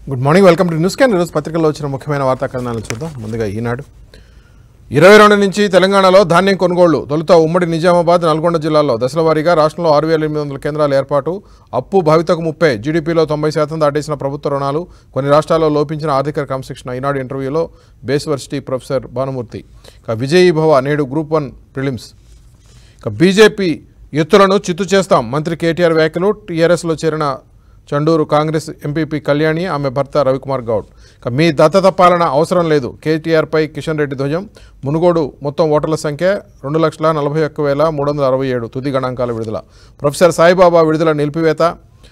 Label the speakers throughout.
Speaker 1: good morning welcome to news can ఈరోజు పత్రికల్లో వచ్చిన ముఖ్యమైన వార్తా కథనాలను చూద్దాం ముందుగా ఈనాడు ఇరవై రెండు నుంచి తెలంగాణలో ధాన్యం కొనుగోళ్లు తొలుత ఉమ్మడి నిజామాబాద్ నల్గొండ జిల్లాల్లో దశల వారీగా రాష్ట్రంలో ఆరు వేల ఎనిమిది వందల కేంద్రాల ఏర్పాటు అప్పు భవితకు ముప్పై జీడీపీలో తొంభై శాతం దాటేసిన ప్రభుత్వ రుణాలు కొన్ని రాష్ట్రాల్లో లోపించిన ఆర్థిక క్రమశిక్షణ ఈనాడు ఇంటర్వ్యూలో బేస్ వర్సిటీ ప్రొఫెసర్ భానుమూర్తి ఇక విజయీ భవ నేడు గ్రూప్ వన్ ప్రిలిమ్స్ ఇక బీజేపీ ఎత్తులను చిత్తు చేస్తాం మంత్రి కేటీఆర్ వ్యాఖ్యలు టీఆర్ఎస్లో చేరిన చండూరు కాంగ్రెస్ ఎంపీపీ కళ్యాణి ఆమె భర్త రవికుమార్ గౌడ్ ఇక మీ దత్తత పాలన అవసరం లేదు కేటీఆర్పై కిషన్ రెడ్డి ధ్వజం మునుగోడు మొత్తం ఓటర్ల సంఖ్య రెండు లక్షల నలభై ఒక్క వేల మూడు వందల అరవై ఏడు తుది గణాంకాల విడుదల ప్రొఫెసర్ సాయిబాబా విడుదల నిలిపివేత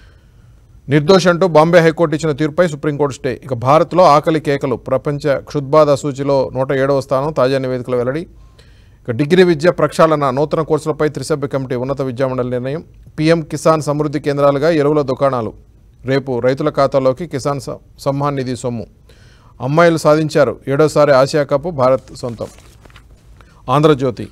Speaker 1: నిర్దోష్ అంటూ బాంబే హైకోర్టు ఇచ్చిన తీర్పుపై సుప్రీంకోర్టు స్టే ఇక భారత్లో ఆకలి కేకలు ప్రపంచ క్షుద్బాధ సూచిలో నూట ఏడవ స్థానం తాజా నివేదికల వెల్లడి ఇక డిగ్రీ విద్య ప్రక్షాళన నూతన కోర్సులపై త్రిసభ్య కమిటీ ఉన్నత విద్యామండలి నిర్ణయం పీఎం కిసాన్ సమృద్ధి కేంద్రాలుగా ఎరువుల దుకాణాలు రేపు రైతుల ఖాతాలోకి కిసాన్ స- సమ్మాన్ నిధి సొమ్ము అమ్మాయిలు సాధించారు ఏడోసారి ఆసియా కప్ భారత్ సొంతం ఆంధ్రజ్యోతి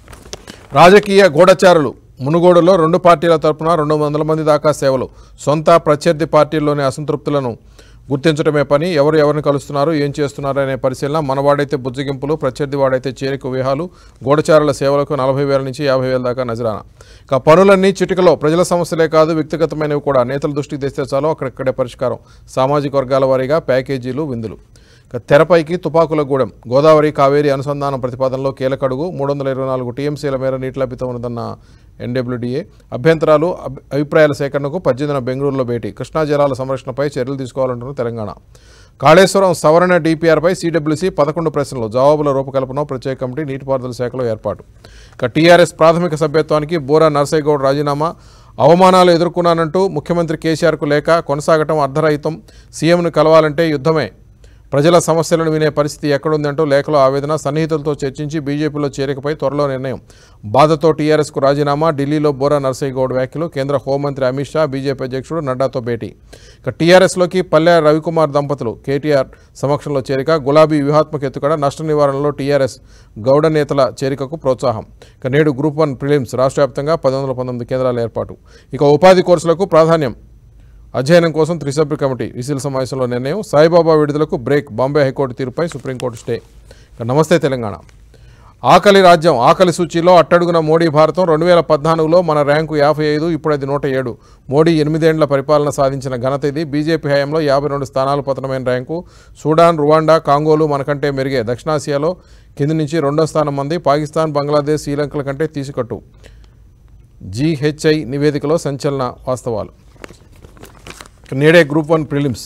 Speaker 1: రాజకీయ గూఢచారులు మునుగోడులో రెండు పార్టీల తరపున రెండు వందల మంది దాకా సేవలు సొంత ప్రత్యర్థి పార్టీల్లోని అసంతృప్తులను గుర్తించడమే పని ఎవరు ఎవరిని కలుస్తున్నారు ఏం చేస్తున్నారు అనే పరిశీలన మనవాడైతే బుజ్జగింపులు ప్రత్యర్థి వాడైతే చేరిక వ్యూహాలు గూఢచారుల సేవలకు నలభై వేల నుంచి యాభై వేల దాకా నజరాన ఇక పనులన్నీ చిటికలో ప్రజల సమస్యలే కాదు వ్యక్తిగతమైనవి కూడా నేతల దృష్టికి తెస్తే చాలు అక్కడక్కడే పరిష్కారం సామాజిక వర్గాల వారీగా ప్యాకేజీలు విందులు ఇక తెరపైకి తుపాకుల గూడెం గోదావరి కావేరి అనుసంధానం ప్రతిపాదనలో కీలకడుగు మూడు వందల ఇరవై నాలుగు టీఎంసీల మేర నీటి లభ్యత ఉన్నదన్న ఎన్డబ్ల్యూడీఏ అభ్యంతరాలు అభి- అభిప్రాయాల సేకరణకు పద్దెనిమిదిన బెంగళూరులో భేటీ కృష్ణా జలాల సంరక్షణపై చర్యలు తీసుకోవాలంటున్న తెలంగాణ కాళేశ్వరం సవరణ డిపిఆర్పై సిడబ్ల్యూసీ పదకొండు ప్రశ్నలు జవాబుల రూపకల్పన ప్రత్యేక కమిటీ నీటిపారుదల శాఖలో ఏర్పాటు ఇక టీఆర్ఎస్ ప్రాథమిక సభ్యత్వానికి బోరా నర్సయ్యగౌడ్ రాజీనామా అవమానాలు ఎదుర్కొన్నానంటూ ముఖ్యమంత్రి కేసీఆర్కు లేక కొనసాగటం అర్ధరహితం సీఎంను కలవాలంటే యుద్ధమే ప్రజల సమస్యలను వినే పరిస్థితి ఎక్కడుందంటూ లేఖలో ఆవేదన సన్నిహితులతో చర్చించి బీజేపీలో చేరికపై త్వరలో నిర్ణయం బాధతో టీఆర్ఎస్కు రాజీనామా ఢిల్లీలో బోరా నర్సయ్య గౌడ్ వ్యాఖ్యలు కేంద్ర హోంమంత్రి అమిత్ షా బీజేపీ అధ్యక్షుడు నడ్డాతో భేటీ ఇక టీఆర్ఎస్లోకి పల్లె రవికుమార్ దంపతులు కేటీఆర్ సమక్షంలో చేరిక గులాబీ వ్యూహాత్మక ఎత్తుకడ నష్ట నివారణలో టీఆర్ఎస్ గౌడ నేతల చేరికకు ప్రోత్సాహం ఇక నేడు గ్రూప్ వన్ ప్రిలిమ్స్ రాష్ట్ర వ్యాప్తంగా పది వందల పంతొమ్మిది కేంద్రాల ఏర్పాటు ఇక ఉపాధి కోర్సులకు ప్రాధాన్యం అధ్యయనం కోసం త్రిసభ్య కమిటీ విసిల్ సమావేశంలో నిర్ణయం సాయిబాబా విడుదలకు బ్రేక్ బాంబే హైకోర్టు తీరుపై సుప్రీంకోర్టు స్టే ఇక నమస్తే తెలంగాణ ఆకలి రాజ్యం ఆకలి సూచీలో అట్టడుగున మోడీ భారతం రెండు వేల పద్నాలుగులో మన ర్యాంకు యాభై ఐదు ఇప్పుడు అది నూట ఏడు మోడీ ఎనిమిదేండ్ల పరిపాలన సాధించిన ఘనత ఇది బీజేపీ హయాంలో యాభై రెండు స్థానాలు పతనమైన ర్యాంకు సూడాన్ రువాండా కాంగోలు మనకంటే మెరుగే దక్షిణాసియాలో కింది నుంచి రెండో స్థానం మంది పాకిస్తాన్ బంగ్లాదేశ్ శ్రీలంకల కంటే తీసుకట్టు జీహెచ్ఐ నివేదికలో సంచలన వాస్తవాలు నేడే గ్రూప్ వన్ ప్రిలిమ్స్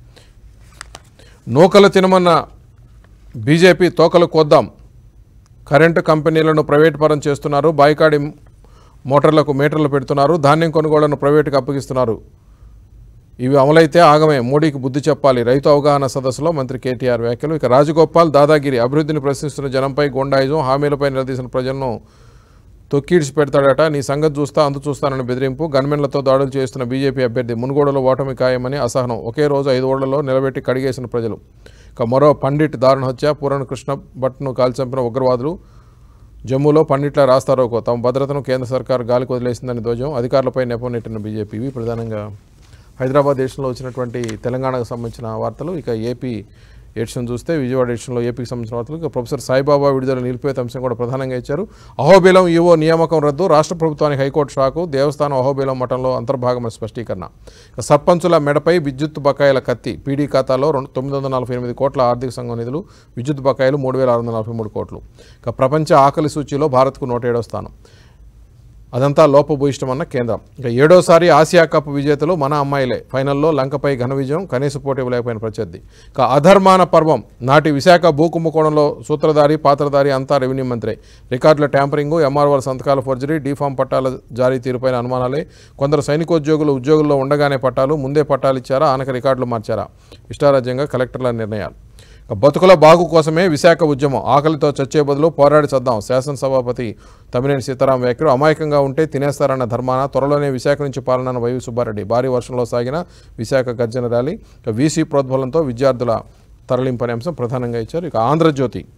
Speaker 1: నూకలు తినమన్న బీజేపీ తోకలు కోద్దాం కరెంటు కంపెనీలను ప్రైవేట్ పరం చేస్తున్నారు బాయికాడి మోటార్లకు మీటర్లు పెడుతున్నారు ధాన్యం కొనుగోళ్లను ప్రైవేటుకు అప్పగిస్తున్నారు ఇవి అమలైతే ఆగమే మోడీకి బుద్ధి చెప్పాలి రైతు అవగాహన సదస్సులో మంత్రి కేటీఆర్ వ్యాఖ్యలు ఇక రాజగోపాల్ దాదాగిరి అభివృద్ధిని ప్రశ్నిస్తున్న జనంపై గోండాయిజం హామీలపై నిలదీసిన ప్రజలను తొక్కిడిచి పెడతాడట నీ సంగతి చూస్తా అందు చూస్తానని బెదిరింపు గన్మెన్లతో దాడులు చేస్తున్న బీజేపీ అభ్యర్థి మునుగోడలో ఓటమి ఖాయమని అసహనం ఒకే రోజు ఐదు ఓళ్లలో నిలబెట్టి కడిగేసిన ప్రజలు ఇక మరో పండిట్ దారుణ హత్య పూరణ కృష్ణ భట్ను కాల్చంపిన ఉగ్రవాదులు జమ్మూలో పండిట్ల రాస్తారోకో తమ భద్రతను కేంద్ర సర్కార్ గాలికి వదిలేసిందని ధ్వజం అధికారులపై నెపం నెట్టిన బీజేపీ ఇవి ప్రధానంగా హైదరాబాద్ దేశంలో వచ్చినటువంటి తెలంగాణకు సంబంధించిన వార్తలు ఇక ఏపీ ఎడిషన్ చూస్తే విజయవాడ ఎడిషన్లో ఏపీకి సంబంధించిన వార్తలు ఇక ప్రొఫెసర్ సాయిబాబా విడుదల నిలిపివేత అంశం కూడా ప్రధానంగా ఇచ్చారు అహోబిలం ఈవో నియామకం రద్దు రాష్ట్ర ప్రభుత్వానికి హైకోర్టు షాకు దేవస్థానం అహోబిలం మఠంలో అంతర్భాగమైన స్పష్టీకరణ ఇక సర్పంచుల మెడపై విద్యుత్ బకాయిల కత్తి పీడీ ఖాతాలో రెండు తొమ్మిది వందల నలభై ఎనిమిది కోట్ల ఆర్థిక సంఘం నిధులు విద్యుత్ బకాయిలు మూడు వేల ఆరు వందల నలభై మూడు కోట్లు ఇక ప్రపంచ ఆకలి సూచీలో భారత్కు నూట ఏడో స్థానం అదంతా లోపభూయిష్టమన్న కేంద్రం ఇక ఏడోసారి ఆసియా కప్ విజేతలు మన అమ్మాయిలే ఫైనల్లో లంకపై ఘన విజయం కనీస పోటీ ఇవ్వలేకపోయిన ప్రత్యర్థి ఇక అధర్మాన పర్వం నాటి విశాఖ భూకుంభకోణంలో సూత్రధారి పాత్రధారి అంతా రెవెన్యూ మంత్రి రికార్డుల ట్యాంపరింగు ఎంఆర్ఓల సంతకాల ఫోర్జరీ డీఫామ్ పట్టాల జారీ తీరుపైన అనుమానాలే కొందరు సైనికోద్యోగులు ఉద్యోగుల్లో ఉండగానే పట్టాలు ముందే పట్టాలు ఇచ్చారా ఆనక రికార్డులు మార్చారా ఇష్టారాజ్యంగా కలెక్టర్ల నిర్ణయాలు ఇక బతుకుల బాగు కోసమే విశాఖ ఉద్యమం ఆకలితో చచ్చే బదులు పోరాడి చద్దాం శాసనసభాపతి తమ్మినేని సీతారాం వ్యాఖ్యలు అమాయకంగా ఉంటే తినేస్తారన్న ధర్మాన త్వరలోనే విశాఖ నుంచి పాలన వైవి సుబ్బారెడ్డి భారీ వర్షంలో సాగిన విశాఖ గర్జన ర్యాలీ ఇక వీసీ ప్రోద్బలంతో విద్యార్థుల తరలింపు అనే అంశం ప్రధానంగా ఇచ్చారు ఇక ఆంధ్రజ్యోతి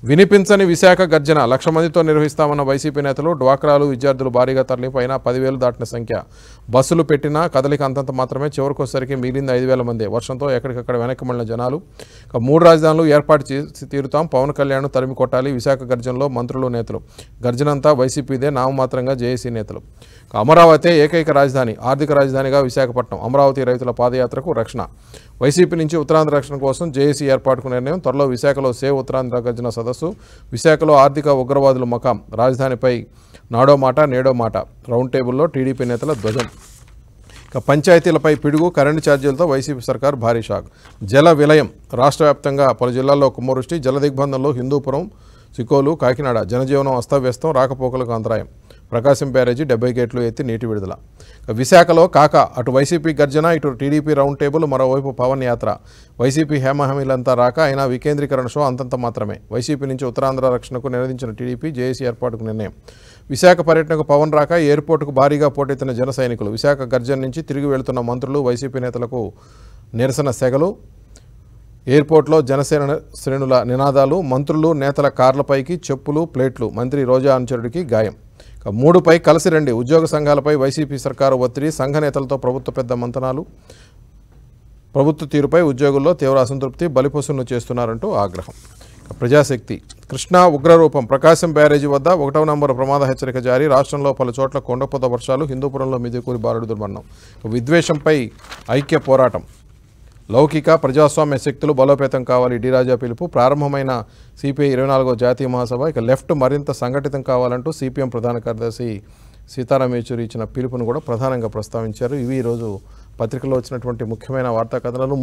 Speaker 1: వినిపించని విశాఖ గర్జన లక్ష మందితో నిర్వహిస్తామన్న వైసీపీ నేతలు డ్వాక్రాలు విద్యార్థులు భారీగా తరలిపోయినా పదివేలు దాటిన సంఖ్య బస్సులు పెట్టినా కదలిక అంతంత మాత్రమే చివరికొసరికి మిగిలింది ఐదు వేల మంది వర్షంతో ఎక్కడికక్కడ వెనక్కి మళ్ళిన జనాలు ఇక మూడు రాజధానులు ఏర్పాటు చేసి తీరుతాం పవన్ కళ్యాణ్ తరిమి కొట్టాలి విశాఖ గర్జనలో మంత్రులు నేతలు గర్జనంతా వైసీపీదే నామమాత్రంగా జేఏసీ నేతలు ఇక అమరావతి ఏకైక రాజధాని ఆర్థిక రాజధానిగా విశాఖపట్నం అమరావతి రైతుల పాదయాత్రకు రక్షణ వైసీపీ నుంచి ఉత్తరాంధ్ర రక్షణ కోసం జేఏసీ ఏర్పాటుకు నిర్ణయం త్వరలో విశాఖలో సేవ్ ఉత్తరాంధ్ర గర్జన సదస్సు విశాఖలో ఆర్థిక ఉగ్రవాదుల మకాం రాజధానిపై నాడో మాట నేడో మాట రౌండ్ టేబుల్లో టీడీపీ నేతల ధ్వజం ఇక పంచాయతీలపై పిడుగు కరెంటు ఛార్జీలతో వైసీపీ సర్కార్ భారీ షాక్ జల విలయం రాష్ట్ర వ్యాప్తంగా పలు జిల్లాల్లో కుమ్మవృష్టి జల దిగ్బంధంలో హిందూపురం సికోలు కాకినాడ జనజీవనం అస్తవ్యస్తం రాకపోకలకు అంతరాయం ప్రకాశం బ్యారేజీ డెబ్బై గేట్లు ఎత్తి నీటి విడుదల ఇక విశాఖలో కాక అటు వైసీపీ గర్జన ఇటు టీడీపీ రౌండ్ టేబుల్ మరోవైపు పవన్ యాత్ర వైసీపీ హేమహామీలంతా రాక అయినా వికేంద్రీకరణ షో అంతంత మాత్రమే వైసీపీ నుంచి ఉత్తరాంధ్ర రక్షణకు నిరోధించిన టీడీపీ జేఏసీ ఏర్పాటుకు నిర్ణయం విశాఖ పర్యటనకు పవన్ రాక ఎయిర్పోర్టుకు భారీగా పోటెత్తిన జన సైనికులు విశాఖ గర్జన నుంచి తిరిగి వెళుతున్న మంత్రులు వైసీపీ నేతలకు నిరసన సెగలు ఎయిర్పోర్ట్లో జనసేన శ్రేణుల నినాదాలు మంత్రులు నేతల కార్లపైకి చెప్పులు ప్లేట్లు మంత్రి రోజా అనుచరుడికి గాయం ఇక మూడుపై కలిసి రండి ఉద్యోగ సంఘాలపై వైసీపీ సర్కారు ఒత్తిడి సంఘ నేతలతో ప్రభుత్వ పెద్ద మంతనాలు ప్రభుత్వ తీరుపై ఉద్యోగుల్లో తీవ్ర అసంతృప్తి బలిపశులను చేస్తున్నారంటూ ఆగ్రహం ఇక ప్రజాశక్తి కృష్ణా ఉగ్రరూపం ప్రకాశం బ్యారేజీ వద్ద ఒకటవ నంబర్ ప్రమాద హెచ్చరిక జారీ రాష్ట్రంలో పలు చోట్ల కొండపోత వర్షాలు హిందూపురంలో మిదికూరి బారుడు దుర్మరణం ఇక విద్వేషంపై ఐక్య పోరాటం లౌకిక ప్రజాస్వామ్య శక్తులు బలోపేతం కావాలి డి రాజా పిలుపు ప్రారంభమైన సిపిఐ ఇరవై నాలుగో జాతీయ మహాసభ ఇక లెఫ్ట్ మరింత సంఘటితం కావాలంటూ సిపిఎం ప్రధాన కార్యదర్శి సీతారాం యేచూరి ఇచ్చిన పిలుపును కూడా ప్రధానంగా ప్రస్తావించారు ఇవి ఈరోజు పత్రికలో వచ్చినటువంటి ముఖ్యమైన వార్తా కథనాలు